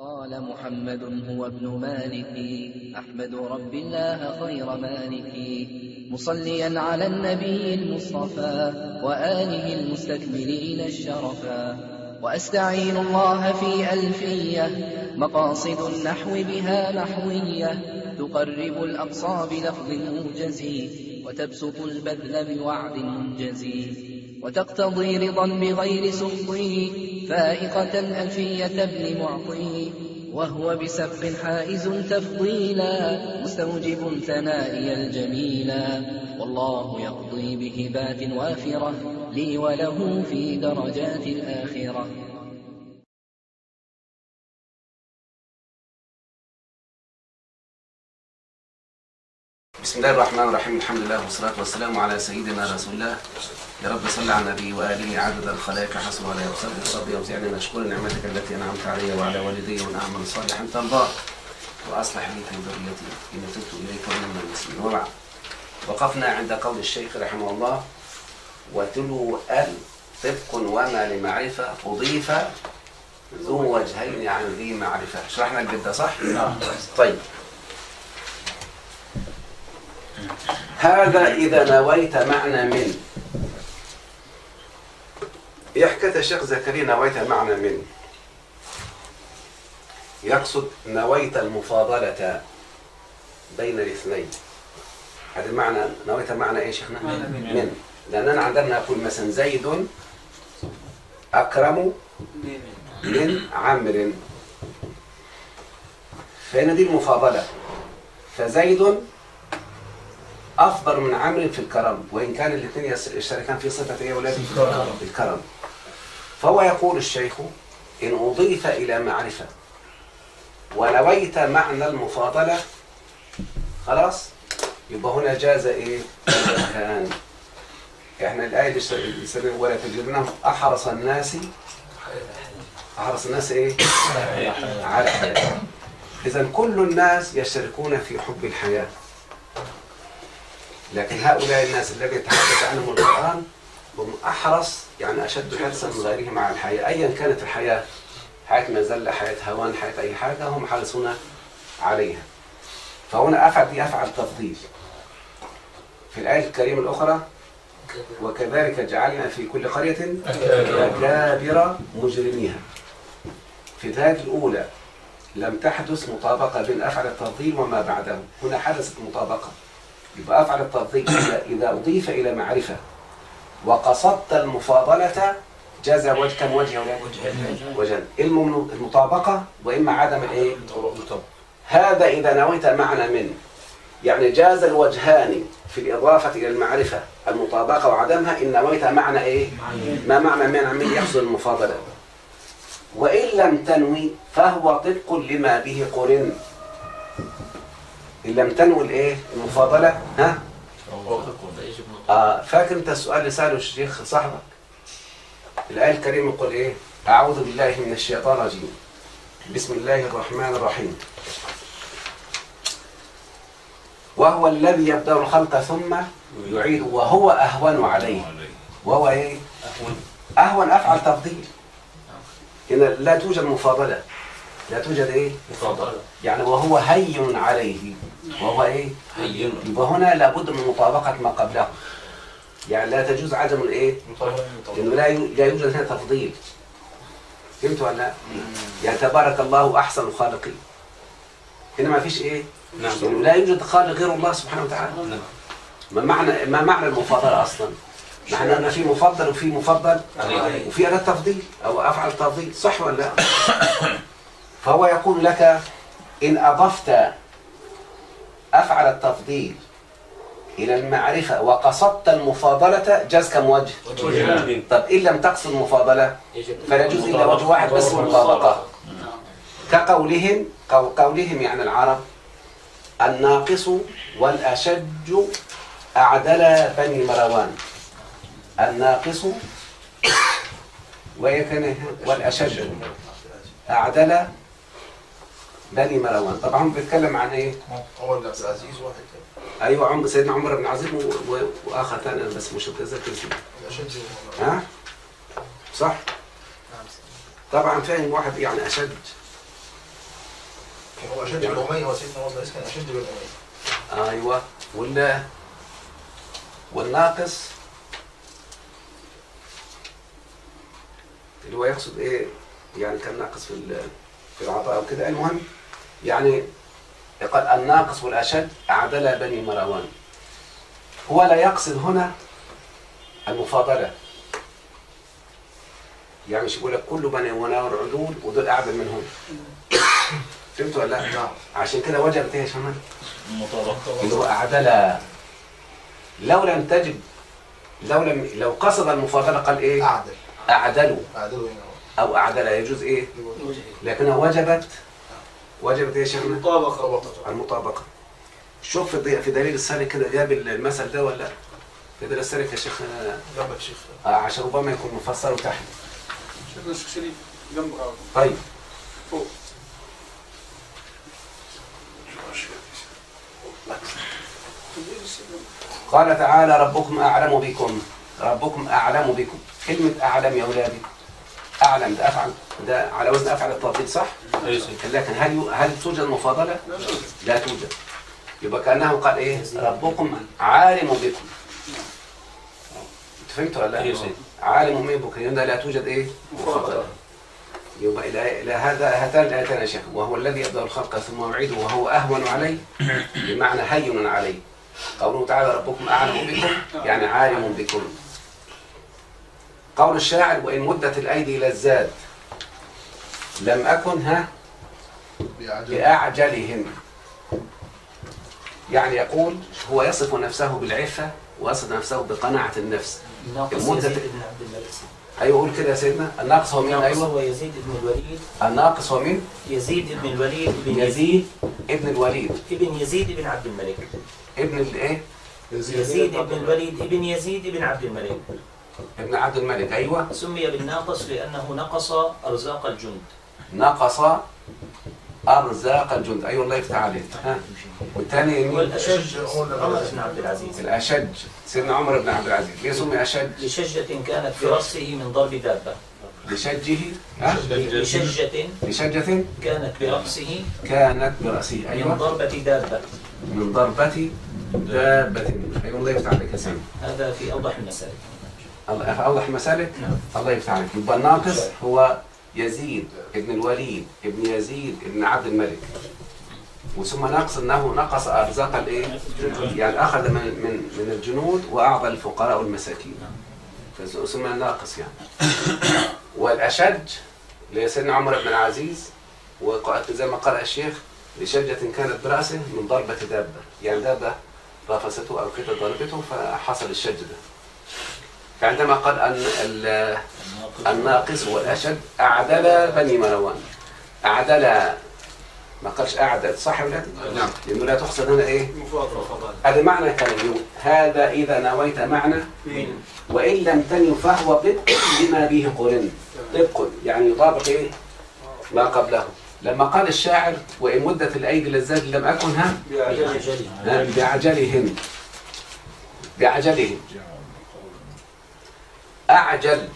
قال محمد هو ابن مالك أحمد رب الله خير مالك مصليا على النبي المصطفى وآله المستكملين الشرفا وأستعين الله في ألفية مقاصد النحو بها نحوية تقرب الأقصى بلفظ موجز وتبسط البذل بوعد منجز وتقتضي رضا بغير سخطه فائقة ألفية ابن معطي وهو بسبق حائز تفضيلا مستوجب ثنائي الجميلا والله يقضي بهبات وافرة لي وله في درجات الآخرة بسم الله الرحمن الرحيم الحمد لله والصلاة والسلام على سيدنا رسول الله يا رب صل على النبي وآله عدد الخلائق حسب ولا يقصد ربي أوزعني أن أشكر نعمتك التي أنعمت علي وعلى والدي وأن أعمل صالحا ترضاه وأصلح لي في ذريتي إن تبت إليك ومن المسلمين وبعد وقفنا عند قول الشيخ رحمه الله وتلو ال طبق وما لمعرفة أضيف ذو وجهين عن ذي معرفة شرحنا الجدة صح؟ طيب هذا إذا نويت معنى من يحكى الشيخ زكريا نويت معنى من يقصد نويت المفاضلة بين الاثنين هذا المعنى نويت معنى ايه شيخنا؟ من لأننا عندنا نقول مثلا زيد أكرم من عمرو فهنا دي المفاضلة فزيد أفضل من عمرو في الكرم وإن كان الاثنين يشتركان في صفة إيه يا ولاد؟ الكرم فهو يقول الشيخ إن أضيف إلى معرفة ونويت معنى المفاضلة خلاص يبقى هنا جاز إيه؟ كان إحنا الآية اللي ولا تجدنهم أحرص الناس أحرص الناس إيه؟ على الحياة إذا كل الناس يشتركون في حب الحياة لكن هؤلاء الناس الذين يتحدث عنهم القرآن هم أحرص يعني أشد حرصا من غيرهم على الحياة أيا كانت الحياة حياة مزلة حياة هوان حياة أي حاجة هم حريصون عليها فهنا أفعل دي أفعل تفضيل في الآية الكريمة الأخرى وكذلك جعلنا في كل قرية أكابر مجرميها في الآية الأولى لم تحدث مطابقة بين أفعل التفضيل وما بعده هنا حدثت مطابقة يبقى أفعل التفضيل إذا أضيف إلى معرفة وقصدت المفاضلة جاز وجه كم وجه ولا وجه إما المطابقة وإما عدم الإيه؟ هذا إذا نويت معنى من يعني جاز الوجهان في الإضافة إلى المعرفة المطابقة وعدمها إن نويت معنى إيه؟ ما معنى من من يحصل المفاضلة وإن لم تنوي فهو طبق لما به قرن إن لم تنوي الإيه؟ المفاضلة ها؟ آه فاكر أنت السؤال اللي سأله الشيخ صاحبك الآية الكريمة يقول إيه؟ أعوذ بالله من الشيطان الرجيم بسم الله الرحمن الرحيم وهو الذي يبدأ الخلق ثم يعيد وهو أهون عليه وهو إيه؟ أهون أفعل تفضيل هنا لا توجد مفاضلة لا توجد إيه؟ مفاضلة يعني وهو هين عليه وهو إيه؟ هين يبقى هنا لابد من مطابقة ما قبله يعني لا تجوز عدم الإيه؟ لأنه لا يو- لا يوجد هنا تفضيل فهمت ولا لا؟ يعني تبارك الله أحسن الخالقين هنا ما فيش إيه؟ نعم. يعني لا يوجد خالق غير الله سبحانه وتعالى نعم. ما معنى ما معنى المفاضلة أصلا؟ معنى أن في مفضل وفي مفضل عليه. وفي أداة تفضيل أو أفعل تفضيل صح ولا لا؟ فهو يقول لك إن أضفت أفعل التفضيل إلى المعرفة وقصدت المفاضلة جاز كم وجه؟ وجهان. طب إن لم تقصد المفاضلة يجب فلا يجوز إلا وجه واحد بس هو المطابقة كقولهم قو- قولهم يعني العرب الناقص والأشج أعدل بني مروان الناقص ويكن والأشج أعدل بني مروان طبعا هم بيتكلم عن ايه؟ عمر بن عبد العزيز واحد كان ايوه عم سيدنا عمر بن عزيز و- و- واخر ثاني انا بس مش متذكر اسمه الأشد ها؟ صح؟ طبعا فاهم واحد يعني اشد هو اشد بالاميه هو سيدنا موسى كان اشد بالاميه ايوه ولا والناقص اللي هو يقصد ايه يعني كان ناقص في ال- في العطاء وكده المهم يعني قال الناقص والاشد اعدل بني مروان هو لا يقصد هنا المفاضله يعني مش يقول لك كل بني مروان عدول ودول اعدل منهم فهمت ولا لا؟ نعم عشان كده وجبت ايه يا شمال؟ المطابقة اللي هو أعدل لو لم تجد لو لم لو قصد المفاضلة قال إيه؟ اعدل أعدلوا اعدلوا هنا أو أعدل يجوز إيه؟ لكنها وجبت وجبت إيه يا شيخنا؟ مطابقه المطابقة شوف في في دليل السالك كده جاب المثل ده ولا في دليل السالك يا شيخ جنبك شيخ آه، عشان ربما يكون مفسر تحت شيخنا الشيخ شريف جنبك على طول. طيب فوق قال تعالى ربكم أعلم بكم ربكم أعلم بكم كلمة أعلم يا أولادي أعلم ده أفعل ده على وزن أفعل التفضيل صح؟ أي سيدي لكن هل هل توجد مفاضلة؟ لا توجد يبقى كأنه قال إيه؟ ربكم عالم بكم أنت فهمت ولا أيوة لا؟ سيدي. عالم من بكم هنا لا توجد إيه؟ مفاضلة يبقى إلى إلى هذا هاتان الآيتان يا شيخ وهو الذي يبدأ الخلق ثم يعيده وهو أهون عليه بمعنى هين عليه قوله تعالى ربكم أعلم بكم يعني عالم بكم قول الشاعر وإن مدت الأيدي إلى الزاد لم أكن ها بيعجل بأعجلهم يعني يقول هو يصف نفسه بالعفة ويصف نفسه بقناعة النفس ناقص المدة- يزيد بن عبد الملك أيوة قول كده يا سيدنا الناقص هو مين ناقص أيوة هو يزيد بن الوليد الناقص هو مين يزيد بن الوليد بن يزيد يزيد ابن الوليد ابن يزيد بن عبد الملك ابن الايه يزيد بن الوليد ابن يزيد بن عبد الملك ابن عبد الملك أيوة سمي بالناقص لأنه نقص أرزاق الجند نقص أرزاق الجند أيوة الله يفتح عليك ها والثاني مين والأشج عمر بن عبد العزيز الأشج سيدنا عمر بن عبد العزيز ليه سمي أشج لشجة كانت في رأسه من ضرب دابة لشجه ها لشجة لشجة كانت برأسه كانت برأسه من أيوة ضربة دابة من ضربة دابة أيوة الله يفتح عليك يا سيدي هذا في أوضح المسائل الله أوضح مسالك نعم. الله يفتح عليك يبقى الناقص هو يزيد ابن الوليد ابن يزيد ابن عبد الملك وثم ناقص انه نقص ارزاق الايه؟ يعني اخذ من من من الجنود واعطى الفقراء والمساكين فسمي ناقص يعني والاشج لسيدنا عمر بن العزيز وزي ما قرأ الشيخ لشجة كانت برأسه من ضربة دابة يعني دابة رافسته أو كده ضربته فحصل الشج ده فعندما قال أن ال- الناقص والأشد أعدل بني مروان أعدل ما قالش أعدل صح ولا لا؟ نعم. لأنه لا تقصد هنا إيه؟ مفاضلة هذا معنى كلمة هذا إذا نويت معنى وإن لم تنو فهو طبق بما به قرن طبق يعني يطابق إيه؟ ما قبله لما قال الشاعر وإن مدت الأيدي للزاد لم أكن ها بعجله ها؟ بعجلهم بعجلهم أعجل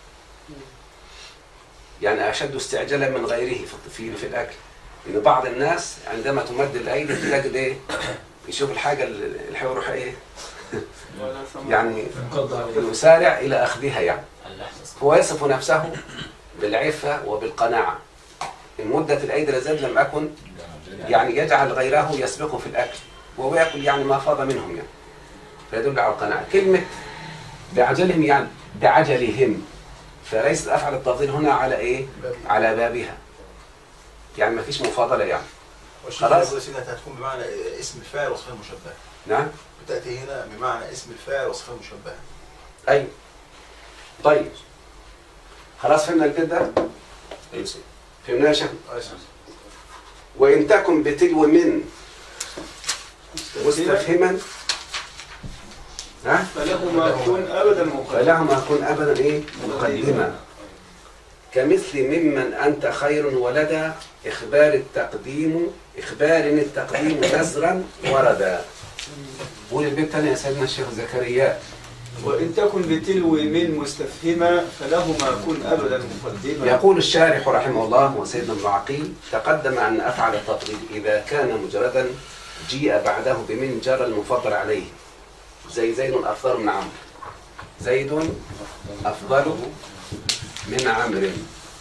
يعني أشد استعجالا من غيره في في, في الأكل إن بعض الناس عندما تمد الأيدي تجد إيه يشوف الحاجة اللي هيروح إيه يعني يسارع إلى أخذها يعني هو يصف نفسه بالعفة وبالقناعة إن مدة الأيدي لزاد لم أكن يعني يجعل غيره يسبقه في الأكل وهو يأكل يعني ما فاض منهم يعني فيدل على القناعة كلمة بعجلهم يعني بعجلهم فليست أفعل التفضيل هنا على إيه؟ على بابها يعني ما فيش مفاضلة يعني والشيخ خلاص. يقول سيدنا هتكون بمعنى اسم الفاعل وصفه المشبهه نعم بتاتي هنا بمعنى اسم الفاعل وصفه المشبهه أيوة طيب خلاص فهمنا البيت ده؟ أي سيدي فهمناه يا شيخ؟ آه، سيدي. وإن تكن بتلو من مستفهما ها؟ فلهما كن أبدا مقدم فلهما كن أبدا إيه؟ مقدما كمثل ممن أنت خير ولدا إخبار التقديم إخبار التقديم نزرا وردا قول البيت تاني يا سيدنا الشيخ زكريا وإن تكن بتلو من مستفهمة فلهما كن أبدا مقدما يقول الشارح رحمه الله وسيدنا ابن عقيل تقدم أن أفعل التفضيل إذا كان مجردا جيء بعده بمن جرى المفضل عليه زي زيد أفضل من عمرو زيد أفضل من عمرو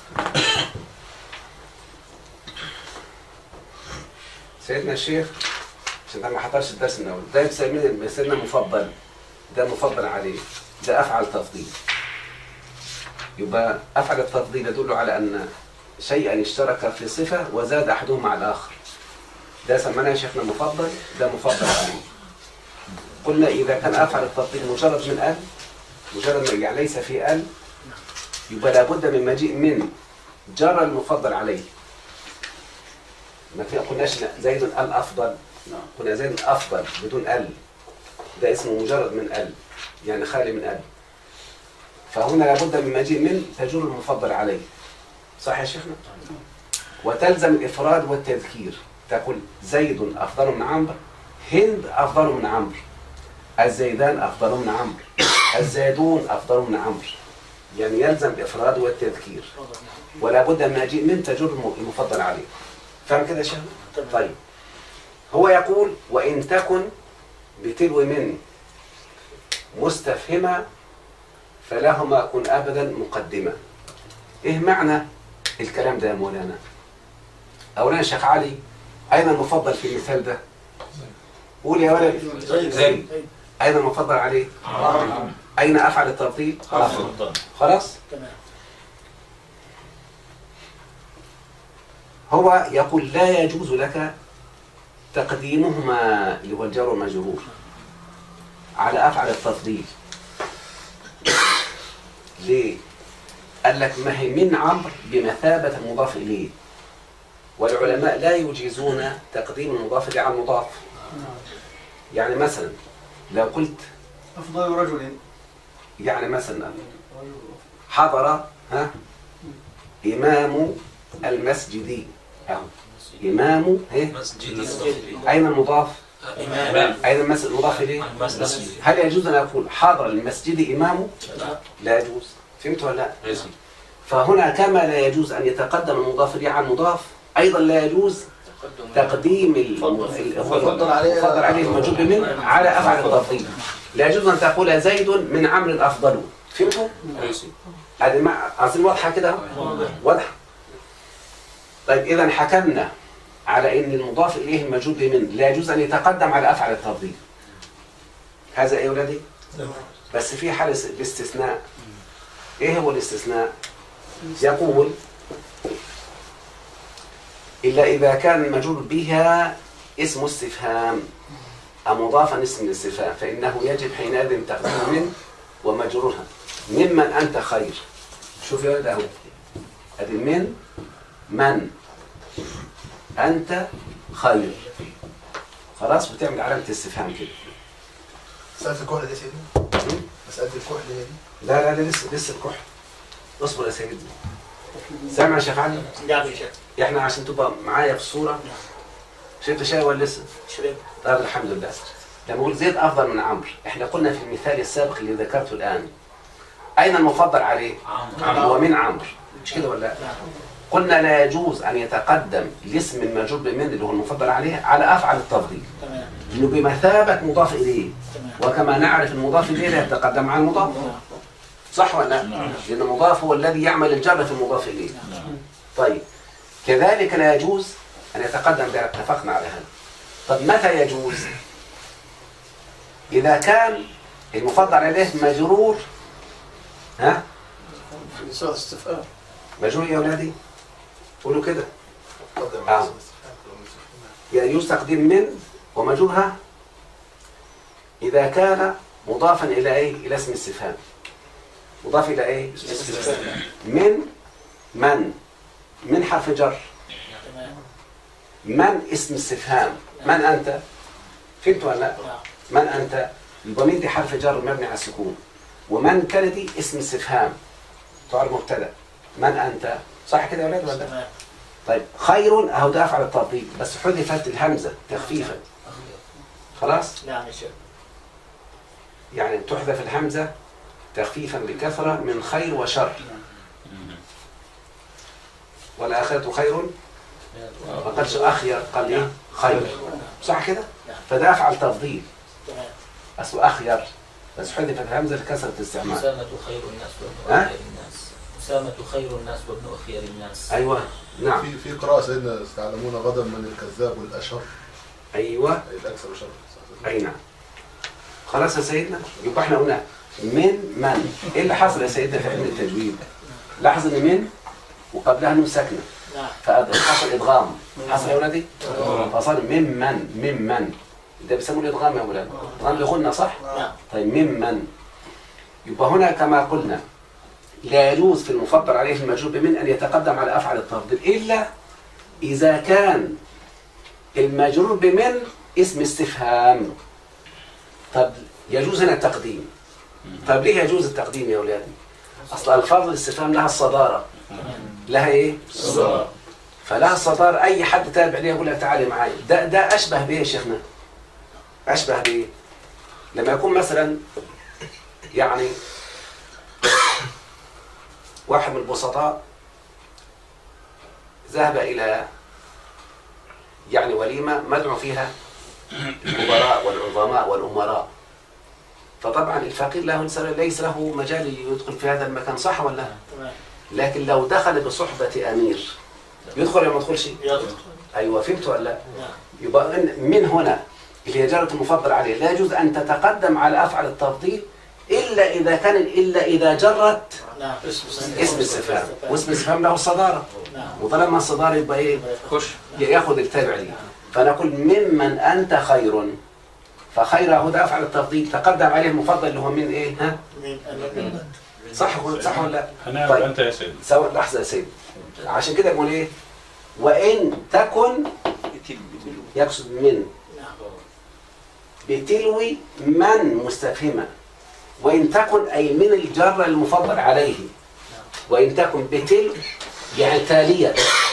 سيدنا الشيخ عشان ده ما حضرش الدرس من الاول ده بيسميه سيدنا مفضل ده مفضل عليه ده افعل تفضيل يبقى افعل التفضيل يدل على ان شيئا اشترك في صفه وزاد احدهما على الاخر ده سميناه يا شيخنا مفضل ده مفضل عليه قلنا اذا كان افعل التفضيل مجرد من ال مجرد من يعني ليس في ال يبقى لابد من مجيء من جرى المفضل عليه ما في قلناش زيد الافضل قلنا زيد الافضل بدون ال ده اسمه مجرد من ال يعني خالي من ال فهنا لابد من مجيء من تجر المفضل عليه صح يا شيخنا وتلزم الافراد والتذكير تقول زيد افضل من عمرو هند افضل من عمرو الزيدان افضل من عمرو الزيدون افضل من عمرو يعني يلزم الافراد والتذكير ولا بد من مجيء من تجر المفضل عليه فاهم كده يا شيخنا طيب هو يقول وإن تكن بتلو من مستفهمة فلهما كن أبدا مقدمة إيه معنى الكلام ده يا مولانا أولا شيخ علي أين المفضل في المثال ده قول يا ولد زيد. أين المفضل عليه أين أفعل التفضيل أفضل. خلاص تمام هو يقول لا يجوز لك تقديمهما اللي هو الجار والمجرور على افعل التفضيل ليه؟ قال لك ما هي من عمرو بمثابة المضاف إليه والعلماء لا يجيزون تقديم المضاف إليه على المضاف يعني مثلا لو قلت أفضل رجل يعني مثلا حضر ها إمام المسجد أهو إمام إيه؟ مسجد أين المضاف؟ إمام أين المس- المضاف إليه؟ مسجد هل يجوز أن أقول حاضر المسجد إمامه؟ لا. لا يجوز فهمت ولا لا؟ اسم فهنا كما لا يجوز أن يتقدم المضاف إليه على المضاف أيضا لا يجوز تقديم ال- ال- هو المفضل عليه- المفضل عليه الموجود من على أفعل التفضيل لا يجوز أن تقول زيد من عمرو الأفضل فهمتوا؟ اسم هذه مع أظن واضحة كده واضحة طيب إذا حكمنا على أن المضاف إليه الموجود من لا يجوز أن يتقدم على أفعل التفضيل هذا إيه يا ولدي؟ بس في حالة الاستثناء إيه هو الاستثناء؟ يقول إلا إذا كان المجرور بها اسم استفهام أو مضافا اسم الاستفهام فإنه يجب حينئذ تقديم من ومجرورها ممن أنت خير شوف يا ولد أهو أدي من من أنت خير خلاص بتعمل علامة استفهام كده مسألة الكحل دي يا سيدي مسألة الكحل دي لا لا لا لسه لسه الكحل اصبر يا سيدي سامع يا شيخ علي نعم يا شيخ احنا عشان تبقى معايا في الصورة شربت شاي ولا لسه؟ شرب طيب الحمد لله لما اقول زيد افضل من عمرو احنا قلنا في المثال السابق اللي ذكرته الان اين المفضل عليه؟ هو من عمرو مش كده ولا لا؟ قلنا لا يجوز ان يتقدم الاسم المجرور بمن اللي هو المفضل عليه على افعل التفضيل تمام انه بمثابه مضاف اليه تمام وكما نعرف المضاف اليه لا يتقدم على المضاف صح ولا لا؟ لان المضاف هو الذي يعمل الجر في المضاف اليه طيب كذلك لا يجوز ان يتقدم ده اتفقنا على هذا طب متى يجوز؟ اذا كان المفضل عليه مجرور ها؟ في صيغة استفهام مجرور يا اولادي؟ قولوا كده تقدم آه. على صيغة استفهام. يعني يجوز تقديم من ومجرورها إذا كان مضافا إلى إيه؟ إلى اسم استفهام مضاف إلى إيه؟ من من من حرف جر تمام من اسم استفهام من أنت؟ فهمت ولا لا؟ نعم من أنت؟ الضمير دي حرف جر مبني على السكون ومن كان دي اسم استفهام تعرف مبتدأ من أنت؟ صح كده يا ولاد ولا لا؟ تمام طيب خير أهو ده أفعل التفضيل بس حذفت الهمزة تخفيفا خلاص؟ نعم يا شيخ يعني تحذف الهمزة تخفيفا بكثرة من خير وشر والآخرة خير ما قالش أخير قال إيه خير صح كده فده أفعل تفضيل أصله أخير بس حذفت الهمزة لكثرة الاستعمال أسامة خير الناس وابن ها؟ أخير الناس أسامة خير الناس وابن أخير الناس أيوة نعم في في قراءة سيدنا تعلمون غدا من الكذاب والأشر أيوة أي الأكثر شر أي نعم خلاص يا سيدنا يبقى احنا قلنا من من ايه اللي حصل يا سيدنا في علم التجويد لاحظ ان من وقبلها نون ساكنه نعم فحصل ادغام حصل يا ولادي فصار ممن ممن ده بيسموه الادغام يا ولاد ادغام لغنى صح نعم طيب ممن يبقى هنا كما قلنا لا يجوز في المفضل عليه المجرور بمن ان يتقدم على افعل التفضيل الا اذا كان المجرور بمن اسم استفهام طب يجوز هنا التقديم طب ليه يجوز التقديم يا اولادي اصل الفاظ الاستفهام لها الصداره لها ايه فلها الصداره اي حد تابع ليها يقول لك تعالي معايا ده ده اشبه بايه يا شيخنا اشبه بايه لما يكون مثلا يعني واحد من البسطاء ذهب إلى يعني وليمة مدعو فيها الكبراء والعظماء والأمراء فطبعا الفقير له ليس له مجال يدخل في هذا المكان صح ولا لا؟ تمام لكن لو دخل بصحبة أمير يدخل ولا ما يدخلش؟ يدخل أيوة فهمت ولا لا؟ نعم يبقى إن- من هنا اللي هي جارة المفضل عليه لا يجوز أن تتقدم على أفعل التفضيل إلا إذا كان إلا إذا جرت نعم اسم استفهام واسم استفهام له الصدارة نعم وطالما الصدارة يبقى إيه خش ياخذ التابع ليه فنقول ممن أنت خير فخير هو ده أفعل التفضيل تقدم عليه المفضل اللي هو من إيه ها من من صح ولا- صح ولا لا هنعمل طيب. انت يا سيدي سواء لحظة يا سيدي عشان كده يقول إيه وإن تكن يقصد من بتلو من مستفهمة وإن تكن أي من الجر المفضل عليه وإن تكن بتلو يعني تالية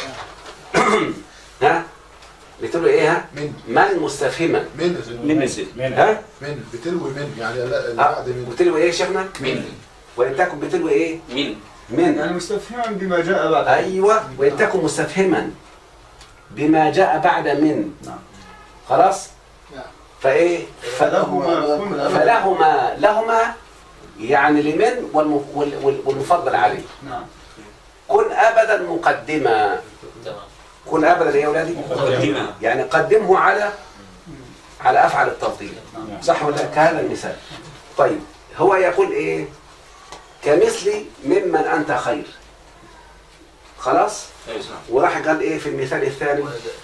ها بتلو إيه ها من من مستفهمة من من من ها من بتلو من يعني لا- اللي آه، بعد من بتلو إيه يا شيخنا من وإن تكن بتلو إيه من من يعني مستفهما بما جاء بعد أيوة وإن تكن مستفهما بما جاء بعد من نعم. خلاص نعم. فإيه ف- فلهما كن أبدا فلهما لهما يعني لمن والم- وال- وال- والمفضل عليه نعم كن ابدا مقدما تمام كن ابدا يا اولادي مقدمة. يعني قدمه على على افعل التفضيل نعم. صح ولا لا؟ كهذا المثال طيب هو يقول ايه كمثل ممن انت خير خلاص ايوه صح وراح قال ايه في المثال الثاني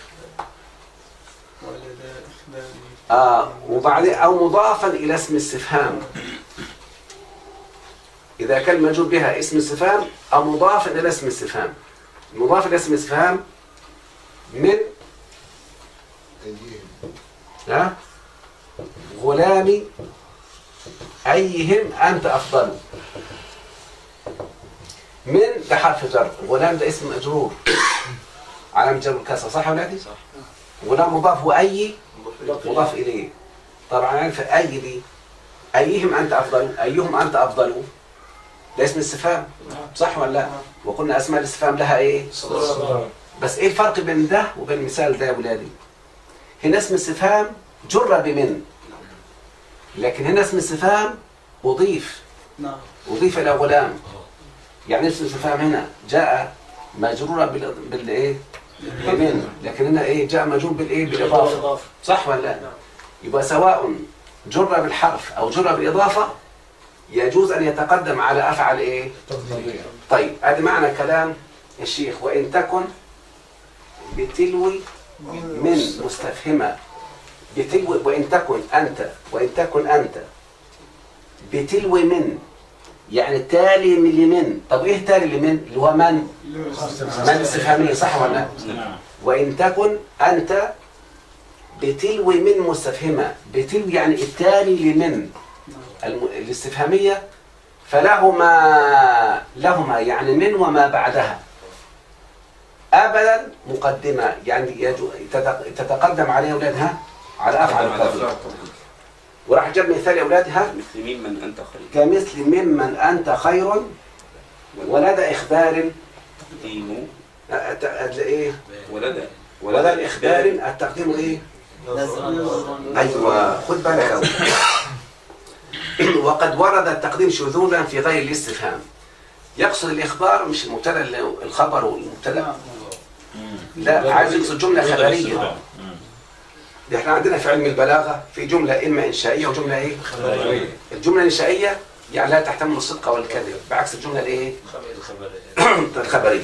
ولد إخباري آه وبعدين أو مضافا إلى اسم استفهام إذا كان موجود بها اسم استفهام أو مضافا إلى اسم استفهام مضاف إلى اسم استفهام من أيديهم ها غلام أيهم أنت أفضل من ده حرف جر غلام ده اسم مجرور علامة جر الكسرة صح ولا لا؟ صح غلام مضاف وأي مضاف إليه طبعا عارف أي دي أيهم أنت أفضل أيهم أنت أفضل ده اسم استفهام صح ولا لا وقلنا أسماء الاستفهام لها إيه بس إيه الفرق بين ده وبين المثال ده يا ولادي هنا اسم استفهام جر بمن لكن هنا اسم استفهام أضيف نعم أضيف إلى غلام يعني اسم استفهام هنا جاء مجرورا بال بالإيه بمن لكن هنا إيه جاء مجرور بالإيه بالإضافة بالإضافة. صح ولا لا يبقى سواء جر بالحرف أو جر بالإضافة يجوز أن يتقدم على أفعل إيه طيب هذا معنى كلام الشيخ وإن تكن بتلو من مستفهمة بتلو وإن تكن أنت وإن تكن أنت بتلو من يعني تالي من لمن طب إيه تالي لمن اللي هو من من استفهامية صح ولا لا نعم وإن تكن أنت بتلو من مستفهمة بتلو يعني التالي لمن الم- الاستفهامية فلهما لهما يعني من وما بعدها أبدا مقدمة يعني يجو- تتق- تتقدم عليها أولادها على أفعال التفضيل وراح جاب مثال يا اولاد ها مثل ممن أنت خير كمثل ممن انت خير ولد اخبار تقديم أ- أ- أ- ايه ولد ولد اخبار التقديم ايه ايوه خد بالك أوي. وقد ورد التقديم شذوذا في غير الاستفهام يقصد الاخبار مش المبتدا اللي- الخبر والمبتدا لا عايز يقصد جمله خبريه احنا عندنا في علم البلاغه في جمله اما انشائيه وجمله ايه الجمله الانشائيه يعني لا تحتمل الصدق والكذب بعكس الجمله الايه الخبريه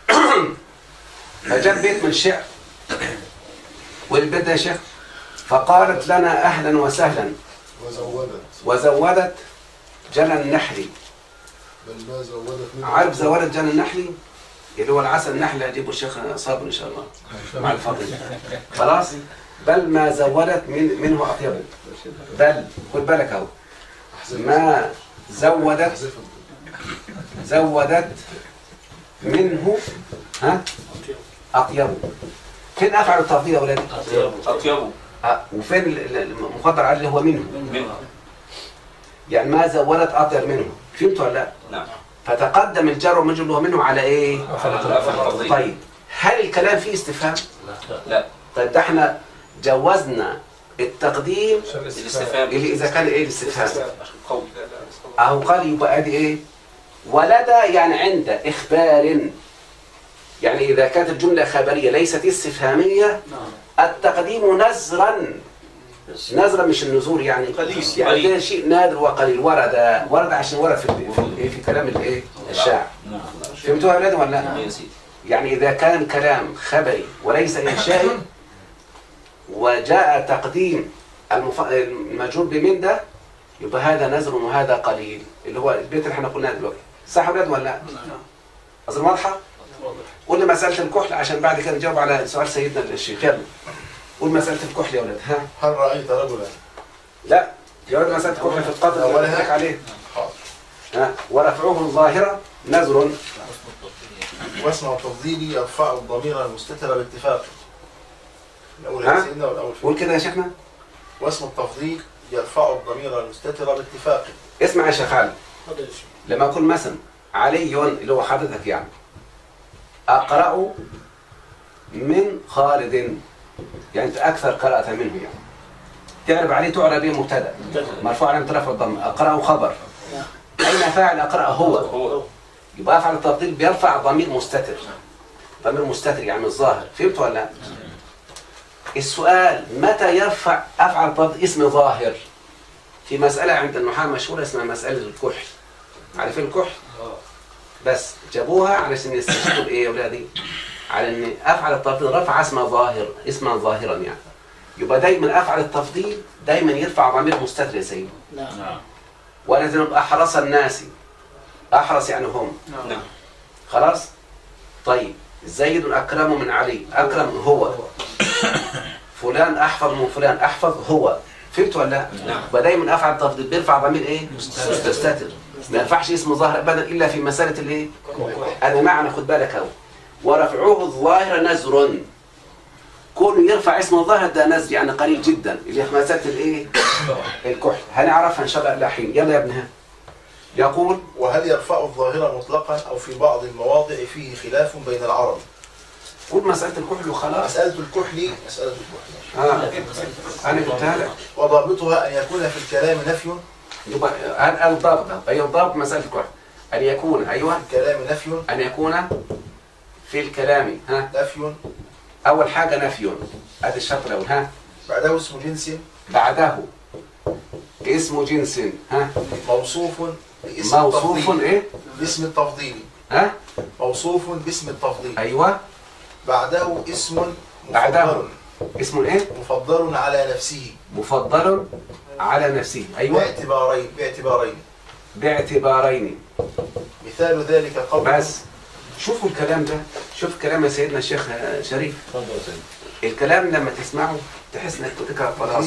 فجاب بيت من شعر والبيت ده يا شيخ فقالت لنا اهلا وسهلا وزودت وزودت جنى النحل بل ما زودت منه عارف زودت جنى النحل اللي هو العسل النحل هجيبه الشيخ صابر ان شاء الله مع الفضل خلاص بل ما زودت من منه اطيبه بل خد بالك اهو ما زودت احذفها. زودت منه ها اطيبه فين افعل التفضيل يا اولاد أطيبه آه، وفين ال- ال- المقدر عليه اللي هو منه منه يعني ما زودت اطيب منه فهمتوا ولا لا نعم فتقدم الجر والمجرور اللي هو منه على ايه طيب طيب هل الكلام فيه استفهام لا طيب ده احنا جوزنا التقديم الاستفهام اللي اذا كان ايه الاستفهام قول اهو قال يبقى ادي ايه ولدى يعني عند اخبار يعني اذا كانت الجمله خبريه ليست استفهاميه التقديم نزرا نزرا مش النزول يعني قليل. يعني ده شيء نادر وقليل ورد ورد عشان ورد في ال- في, ال- في كلام الايه الشاعر فهمتوها يا اولاد ولا لا؟ يا سيدي يعني إذا كان كلام خبري وليس إنشائي وجاء تقديم المف... المجرور بمن ده يبقى هذا نزر وهذا قليل اللي هو البيت اللي احنا قلناه دلوقتي صح يا ولاد ولا لا؟ أظن واضحة؟ قول لي مسألة الكحل عشان بعد كده نجاوب على سؤال سيدنا الشيخ يلا قول مسألة الكحل يا ولاد ها؟ هل رأيت رجلا لا جاوب مسألة الكحل في القدر اللي أولها. قلت لك عليه حاضر ها؟ ورفعوه الظاهرة نزر واسم التفضيل يرفع الضمير المستتر باتفاق الأول ها؟ يا سيدنا والأول قول كده يا شيخنا واسم التفضيل يرفع الضمير المستتر باتفاق اسمع يا شيخ علي لما أقول مثلا علي اللي هو حضرتك يعني أقرأ من خالد يعني أنت أكثر قراءة منه يعني تعرف عليه تعرب به مبتدأ مرفوع على رفع الضم أقرأ خبر أين فاعل أقرأ هو هو يبقى أفعل التفضيل بيرفع ضمير مستتر ضمير مستتر يعني الظاهر فهمت ولا لا؟ السؤال متى يرفع أفعل التفضيل اسم ظاهر في مسألة عند النحاة مشهورة اسمها مسألة الكحل عارفين الكحل؟ بس جابوها علشان يستشهدوا بإيه يا أولادي؟ على إن أفعل التفضيل رفع اسم ظاهر اسما ظاهرا يعني يبقى دايما أفعل التفضيل دايما يرفع ضمير مستتر يا سيدي نعم ولازم أحرص الناس أحرص يعني هم نعم خلاص طيب زيد أكرم من علي أكرم هو فلان أحفظ من فلان أحفظ هو فهمت ولا لا؟ نعم. ودايما أفعل تفضيل بيرفع ضمير إيه؟ مستتر ما ينفعش اسم ظاهر أبدا إلا في مسألة الإيه؟ هذا معنى خد بالك أهو ورفعوه الظاهر نزر كونه يرفع اسم الظاهر ده نزر يعني قليل جدا اللي هي في مسألة الإيه؟ الكحل هنعرفها إن شاء الله لاحين يلا يا ابنها يقول وهل يرفع الظاهر مطلقا أو في بعض المواضع فيه خلاف بين العرب قول مسألة الكحل وخلاص مسألة الكحل مسألة الكحل آه. أنا قلتها لك وضابطها أن يكون في الكلام نفي يبقى هل الضابط أي الضابط مسألة الكحل أن يكون أيوه في الكلام نفي أن يكون في الكلام ها نفي أول حاجة نفي هذا الشرط الأول ها بعده اسم جنس بعده اسم جنس ها موصوف باسم موصوف التفضيل إيه باسم التفضيل ها موصوف باسم التفضيل أيوه بعده اسم بعده. مفضل اسم إيه مفضل على نفسه مفضل على نفسه أيوه باعتبارين باعتبارين باعتبارين مثال ذلك قول بس شوفوا الكلام ده شوف كلام سيدنا الشيخ شريف الكلام لما تسمعه تحس انك بتقرا خلاص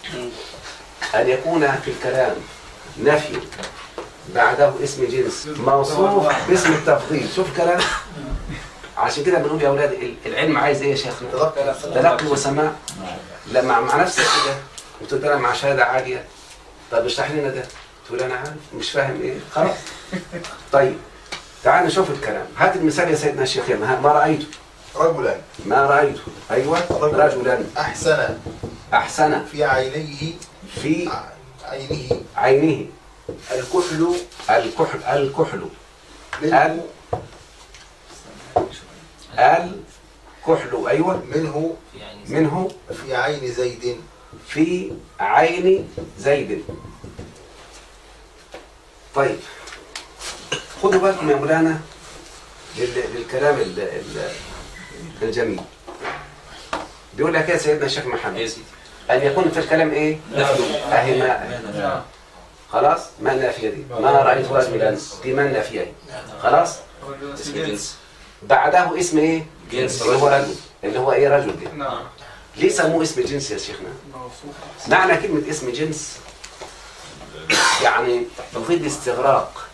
ان يكون في الكلام نفي بعده اسم جنس موصوف باسم التفضيل شوف الكلام عشان كده بنقول يا اولاد ال- العلم عايز ايه يا شيخنا تلقي تلقي وسماع لما مع نفسك كده وتقرا مع شهاده عاليه طب اشرح لنا ده تقول انا عارف مش فاهم ايه خلاص طيب تعال نشوف الكلام هات المثال يا سيدنا الشيخ يما. ما رايته رجلا ما رايته ايوه رجلا أحسن احسن في عينيه في عينه عينه الكحل الكحل الكحل منه الكحل ايوه منه منه في عين زيد في عين زيد طيب خدوا بالكم يا مولانا لل- للكلام ال- ال- الجميل بيقول لك يا سيدنا الشيخ يا محمد سيدي ان يكون في الكلام ايه نفي اهي ما خلاص ما النافيه دي ما رايت رجلا دي ما النافيه دي. خلاص اسم جنس بعده اسم ايه جنس اللي هو رجل رجل اللي هو ايه رجل دي نعم ليه سموه اسم جنس يا شيخنا موصوف معنى كلمة اسم جنس يعني تفيد استغراق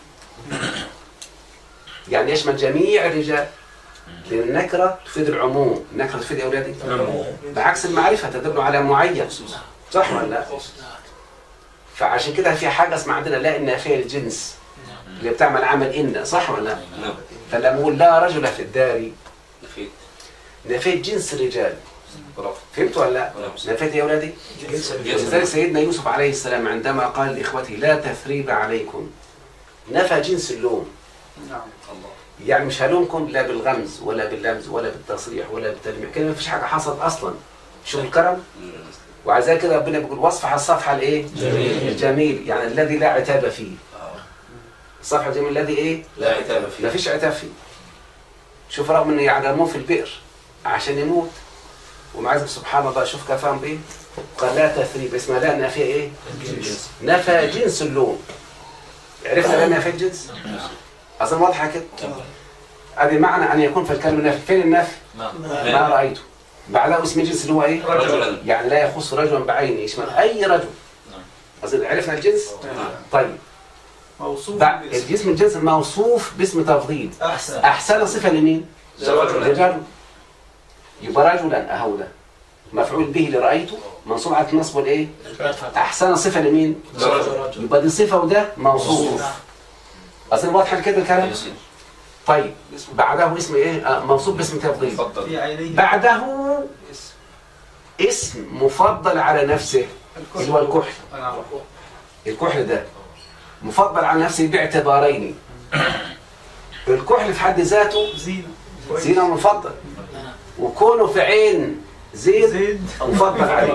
يعني يشمل جميع الرجال لأن النكرة تفيد العموم النكرة تفيد يا أولادي بعكس المعرفة تدل على معين صح ولا لا فعشان كده في حاجة اسمها عندنا لا النافية الجنس اللي بتعمل عمل إن صح ولا لا نعم فلما أقول لا رجل في الدار نفيت نفيت جنس الرجال برافو فهمتوا ولا لا نعم. نفيت يا أولادي ولذلك سيدنا يوسف عليه السلام عندما قال لإخوته لا تثريب عليكم نفى جنس اللوم نعم الله يعني مش هلومكم لا بالغمز ولا باللمز ولا بالتصريح ولا بالتلميح كده مفيش حاجة حصلت أصلا شوف الكرم وعلى ذلك كده ربنا بيقول واصفح الصفحة الإيه؟ جميل. الجميل يعني الذي لا عتاب فيه الصفحة الجميل الذي إيه؟ لا عتاب فيه مفيش عتاب فيه شوف رغم إنه يعلموه في البئر عشان يموت ومع ذلك سبحان الله شوف كفاهم بإيه؟ قال لا تثريب اسمها لا نافية إيه؟ جنس نفى جنس اللوم عرفنا لا نفى الجنس؟ أصلا واضحة كده هذه معنى أن يكون في الكلمة نفي فين النفي؟ ما رأيته بعده اسم جنس اللي هو إيه؟ رجلا يعني لا يخص رجلا بعينه يشمل أي رجل أصلا عرفنا الجنس؟ طيب موصوف بعد باسم. الجسم الجنس الموصوف باسم تفضيل أحسن أحسن صفة لمين؟ رجلا للرجل يبقى رجلا أهو ده مفعول به لرأيته منصوب على النصب والإيه؟ أحسن صفة لمين؟ رجل يبقى دي صفة وده موصوف أصلا واضحة كده الكلام؟ يا سيدي طيب بعده اسم إيه؟ آه موصوف باسم تفضيل تفضل في عينيه بعده اسم مفضل على نفسه اللي هو الكحل نعم الكحل ده مفضل على نفسه باعتبارين الكحل في حد ذاته زينة زينة مفضل وكونه في عين زيد زيد مفضل عليه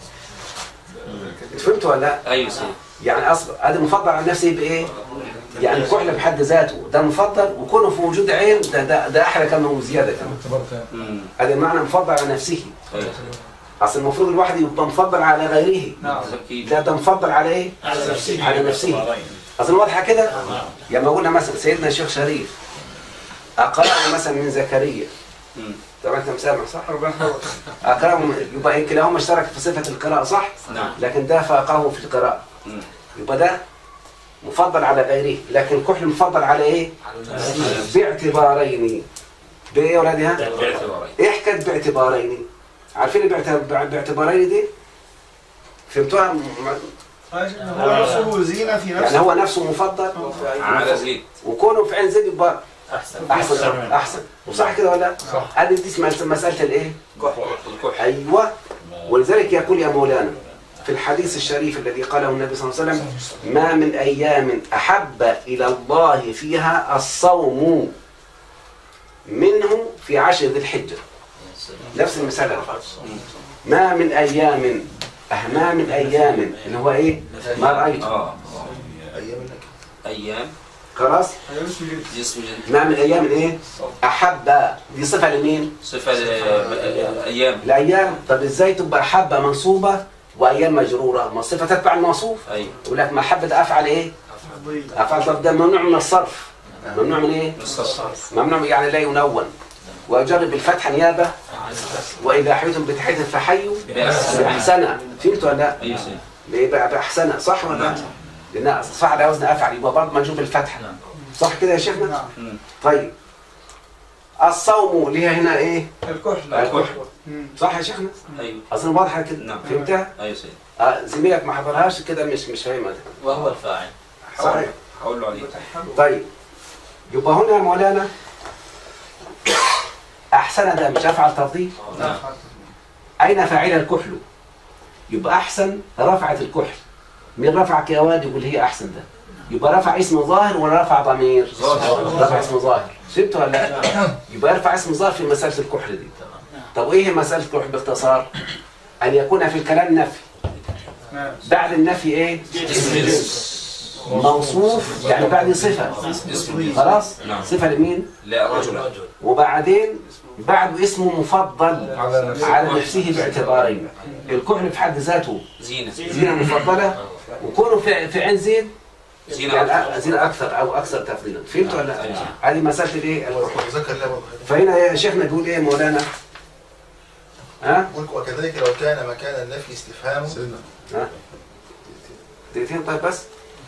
فهمتوا ولا لا؟ ايوه سيدي يعني اصبر هذا مفضل على نفسه بايه؟ يعني الكحل بحد ذاته ده مفضل وكونه في وجود عين ده ده, ده احلى كمان وزياده كمان امم هذا المعنى مفضل على نفسه ايوه اصل المفروض الواحد يبقى مفضل على غيره نعم اكيد ده ده مفضل على ايه؟ على نفسه على نفسه اصل واضحه كده؟ لما قلنا مثلا سيدنا الشيخ شريف اقرأ مثلا من زكريا مم. طبعا انت مسامح صح؟ اقرأ يبقى كلاهما اشترك في صفه القراءه صح؟ نعم لكن ده فاقه في القراءه مم. يبقى ده مفضل على غيره لكن الكحل مفضل على ايه؟ باعتبارين بايه يا ولادي ها؟ باعتبارين ايه حكايه باعتبارين؟ عارفين باعتبار- باعتبارين دي؟ فهمتوها؟ م- هو نفسه زينة في يعني نفسه هو نفسه مفضل على زيد وكونه في عين زيد يبقى احسن احسن احسن وصح كده ولا لا؟ هذه دي اسمها مساله الايه؟ الكحل ايوه ولذلك يقول يا مولانا في الحديث الشريف الذي قاله النبي صلى الله عليه وسلم ما من ايام احب الى الله فيها الصوم منه في عشر ذي الحجه نفس المثال هذا. ما من ايام أه ما من ايام اللي هو ايه؟ ما رايته اه أيام النكد ايام خلاص هيبقى اسم جنس جسم جنس ما من ايام ايه؟ احب دي صفه لمين؟ صفة ل- ايام الايام طب ازاي تبقى حبه منصوبه وايام مجروره؟ ما الصفه تتبع الموصوف ايوه يقول لك محبه افعل ايه؟ تفضيل افعل طب ده ممنوع من الصرف ممنوع من ايه؟ مصطفى ممنوع يعني لا ينون ويجرب بالفتح نيابه واذا حييتم بتحيه فحيوا بأحسن. باحسن فهمت ولا لا؟ ايوه سيدي ليه بقى باحسن صح ولا لا؟ لان فعل وزن افعل يبقى برضه مجروب بالفتح صح كده يا شيخنا؟ نعم مم. طيب الصوم ليها هنا ايه؟ الكحل الكحل مم. صح يا شيخنا؟ ايوه اظن واضحه كده نعم. فهمتها؟ ايوه سيدي آه زميلك ما حضرهاش كده مش مش فاهمها وهو الفاعل صحيح هقول له عليه طيب يبقى هنا يا مولانا احسن ده مش افعل تفضيل نعم اين فاعل الكحل يبقى احسن رفعت الكحل مين رفعك يا واد يقول هي احسن ده يبقى رفع اسم ظاهر ولا رفع ضمير ظاهر. رفع اسم ظاهر فهمت ولا لا يبقى يرفع اسم ظاهر في مساله الكحل دي طب ايه هي مساله الكحل باختصار ان يكون في الكلام نفي نعم. بعد النفي ايه موصوف يعني بعد صفه اسم خلاص نعم. صفه لمين لا رجل وبعدين بعده اسمه مفضل على نفسه باعتبارين الكحل في حد ذاته زينة زينة مفضلة وكونه في في عين زين زينة يعني أكثر. أ- زينة أكثر أو أكثر تفضيلا فهمت ولا لا؟ أيوة. هذه مسألة الإيه؟ الكحل وذكر الله برضه فهنا يا شيخنا تقول إيه مولانا؟ ها؟ وكذلك لو كان مكان النفي استفهام ها؟ دقيقتين طيب بس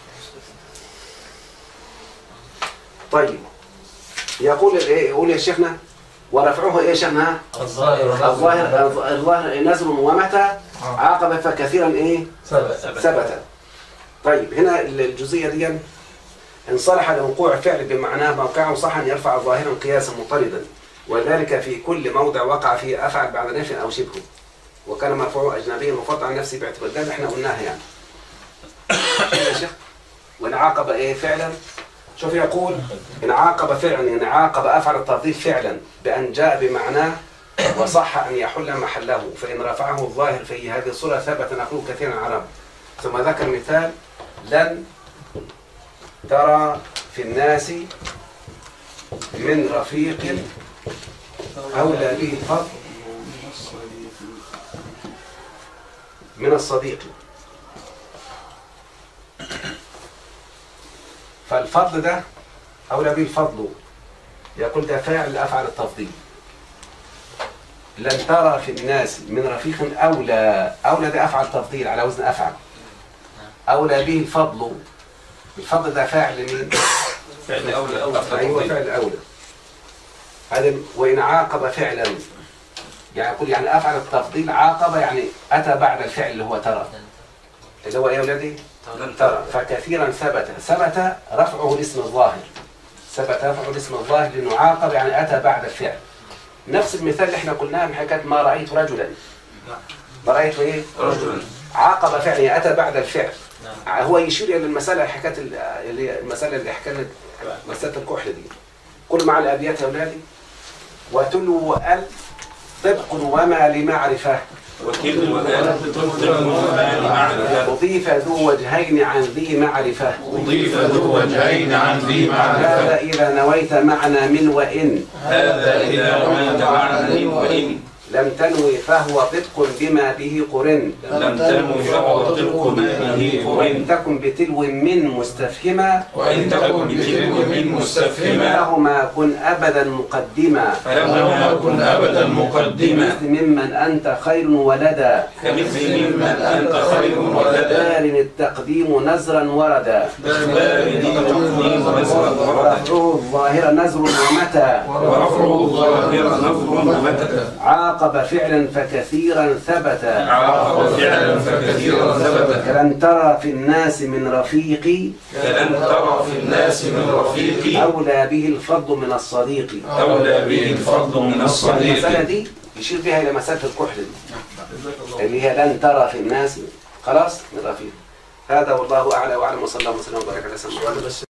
طيب يقول ايه يقول يا شيخنا ورفعه ايه شيخنا الظاهر الظاهر الظاهر نزل ومتى عاقب فكثيرا ايه ثبت طيب هنا الجزئيه دي ان صلح لوقوع فعل بمعناه موقعه صح ان يرفع ظاهرا قياسا مطردا وذلك في كل موضع وقع فيه افعل بعد نفي او شبهه وكان مرفوع اجنبيا مفضل عن نفسه باعتبار ده اللي احنا قلناها يعني يا شيخ وان عاقب ايه فعلا شوف يقول ان عاقب فعلا ان عاقب افعل التفضيل فعلا بان جاء بمعناه وصح ان يحل محله فان رفعه الظاهر في هذه الصوره ثبت نقول كثيرا العرب ثم ذكر مثال لن ترى في الناس من رفيق أولى به الفضل من الصديق فالفضل ده أولى به الفضل يقول ده فاعل أفعل التفضيل لن ترى في الناس من رفيق أولى أولى ده أفعل تفضيل على وزن أفعل أولى به الفضل الفضل ده فاعل مين؟ فعل أولى أولى أيوة فعل أولى هذا وإن عاقب فعلا يعني يقول يعني أفعل التفضيل عاقب يعني أتى بعد الفعل اللي هو ترى اللي هو إيه يا أولادي؟ لن ترى فكثيرا ثبت ثبت رفعه الاسم الظاهر ثبت رفعه الاسم الظاهر لأنه عاقب يعني أتى بعد الفعل نفس المثال اللي احنا قلناه من حكاية ما رأيت رجلا ما رأيت إيه؟ رجلا عاقب فعله أتى بعد الفعل هو يشير إلى المسألة حكاية ال- اللي هي المسألة اللي حكينا مسألة الكحل دي كل مع الأبيات يا أولادي وتلو أل طبق وما لمعرفة وكل وآل تبطل معرفة أضيف ذو وجهين عن ذي معرفة أضيف ذو وجهين عن ذي معرفة هذا إذا نويت معنى من وإن هذا إذا رميت معنى وإن لم تنوي فهو طبق بما به قرن لم تنو فهو طلق ما به وإن قرن تكن بتلو من مستفهما وإن تكن بتلو من مستفهما فلهما كن أبدا مقدما فلما كن أبدا مقدما مثل ممن أنت خير ولدا كمثل ممن أنت خير ولدا دار التقديم نزرا وردا بارد تقديم نزرا وردا ورفعه الظاهر نزر ومتى ورفعه الظاهر نظر ومتى عاقب فعلا فكثيرا ثبت عاقب فعلا فكثيرا ثبت كلن ترى في الناس من رفيقي كلن ترى في الناس من رفيق أولى به الفضل من الصديق أولى به الفضل من المسألة الصديق دي يشير بها إلى مسألة الكحل دي اللي هي لن ترى في الناس خلاص من رفيق هذا والله أعلى وأعلم وصلى الله وسلم وبارك على سيدنا محمد